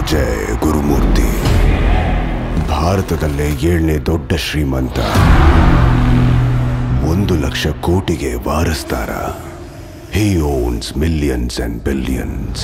ವಿಜಯ್ ಗುರುಮೂರ್ತಿ ಭಾರತದಲ್ಲೇ ಏಳನೇ ದೊಡ್ಡ ಶ್ರೀಮಂತ ಒಂದು ಲಕ್ಷ ಕೋಟಿಗೆ ವಾರಸ್ದಾರ he owns millions and billions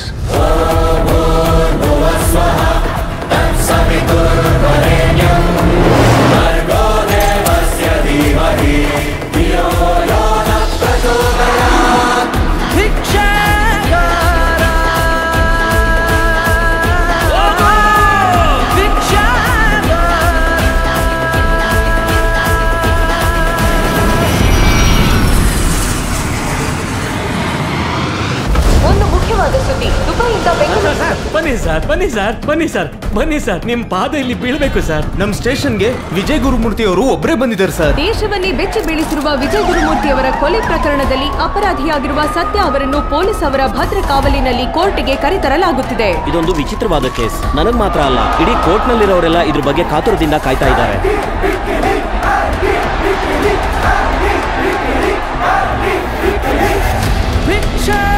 ಒಂದು ಮುಖ್ಯವಾದ ಸುದ್ದಿ ದುಬೈಯಿಂದ ಬೆಂಗಳೂರು ಬನ್ನಿ ಸರ್ ಬನ್ನಿ ಸರ್ ಬನ್ನಿ ಸರ್ ಬನ್ನಿ ಸರ್ ನಿಮ್ ಪಾದ ಇಲ್ಲಿ ಬೀಳ್ಬೇಕು ಸರ್ ನಮ್ ಸ್ಟೇಷನ್ಗೆ ವಿಜಯ್ ಗುರುಮೂರ್ತಿ ಅವರು ಒಬ್ಬರೇ ಬಂದಿದ್ದಾರೆ ಸರ್ ದೇಶವನ್ನೇ ಬೆಚ್ಚಿ ಬೀಳಿಸಿರುವ ವಿಜಯ್ ಗುರುಮೂರ್ತಿ ಅವರ ಕೊಲೆ ಪ್ರಕರಣದಲ್ಲಿ ಅಪರಾಧಿಯಾಗಿರುವ ಸತ್ಯ ಅವರನ್ನು ಪೊಲೀಸ್ ಅವರ ಭದ್ರ ಕಾವಲಿನಲ್ಲಿ ಕೋರ್ಟ್ಗೆ ಕರೆತರಲಾಗುತ್ತಿದೆ ಇದೊಂದು ವಿಚಿತ್ರವಾದ ಕೇಸ್ ನನಗ್ ಮಾತ್ರ ಅಲ್ಲ ಇಡೀ ಕೋರ್ಟ್ನಲ್ಲಿರೋರೆಲ್ಲ ಇದ್ರ ಬಗ್ಗೆ ಕಾತುರದಿಂದ ಕಾಯ್ತಾ ಇದ್ದಾರೆ ಭಿಕ್ಷಾ